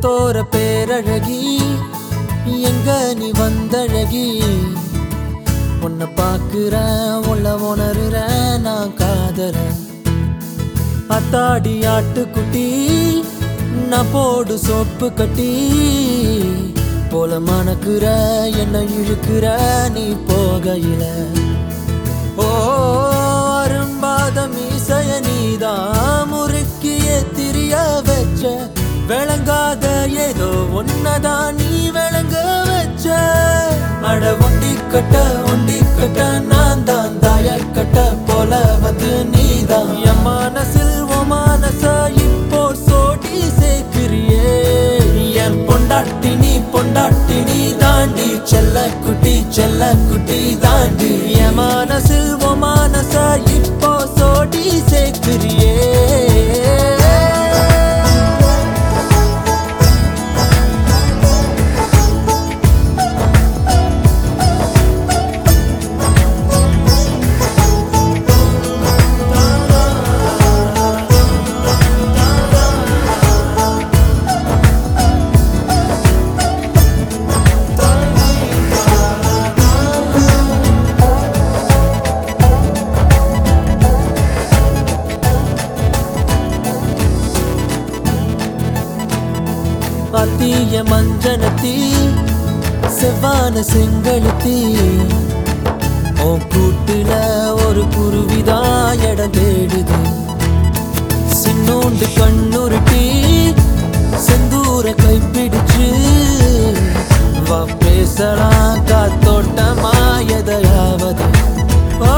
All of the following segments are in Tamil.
முகத்தோர பேரழகி எங்க நீ வந்தழகி உன்னை பார்க்கிறேன் உள்ள உணர்றேன் நான் காதறேன் அத்தாடி ஆட்டுக்குட்டி நான் போடு சோப்பு கட்டி போல மணக்குற என்ன இழுக்கிற நீ போகையில ஓ அரும்பாத மீசைய நீதான் முறுக்கிய திரிய வச்ச விளங்காத ஏதோ ஒன்னதான் நீ விளங்க வச்ச அட ஒண்டி கட்ட ஒண்டி கட்ட நான் தான் தாயாய் கட்ட போல வந்து நீதான் என் மனசில் உன் மனச இப்போ சோடி சேர்க்கிறியே என் பொண்டாட்டி நீ பொண்டாட்டி நீ தாண்டி செல்ல குட்டி செல்ல குட்டி தாண்டி என் மனசில் உன் மனச இப்போ சோடி சேர்க்கிறியே அத்திய மஞ்சனத்தி செவ்வான செங்கழுத்தி உன் கூட்டுல ஒரு குருவிதான் இடம் தேடுது சின்னோண்டு கண்ணுருட்டி செந்தூர கைப்பிடிச்சு வா பேசலாம் காத்தோட்டமா எதையாவது ஓ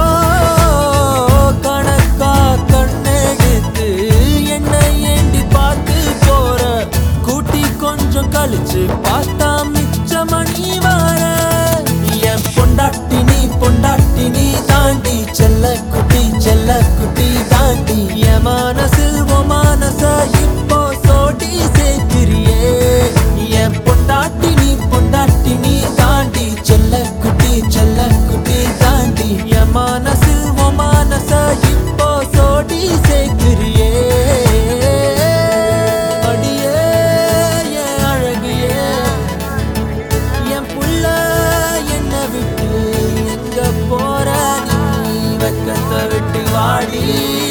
கணக்கா கண்ணெடுத்து என்னை ஏண்டி பார்த்து போற கூட்டி கொஞ்சம் கழிச்சு பார்த்தா மிச்ச மணி வர என் பொண்டாட்டி நீ பொண்டாட்டி நீ தாண்டி செல்ல குட்டி செல்ல குட்டி தாண்டி என் மனசில் உன் மனச இப்போ சோடி சேர்க்கிறியே என் பொண்டாட்டி நீ பொண்டாட்டி நீ தாண்டி செல்ல குட்டி செல்ல குட்டி தாண்டி என் மனசில் உன் மனச இப்போ சோடி சேர்க்கிறியே அடியே என் அழகியே என் புள்ள என்ன விட்டு எங்க போற நீ வெக்கத்தை விட்டு வாடி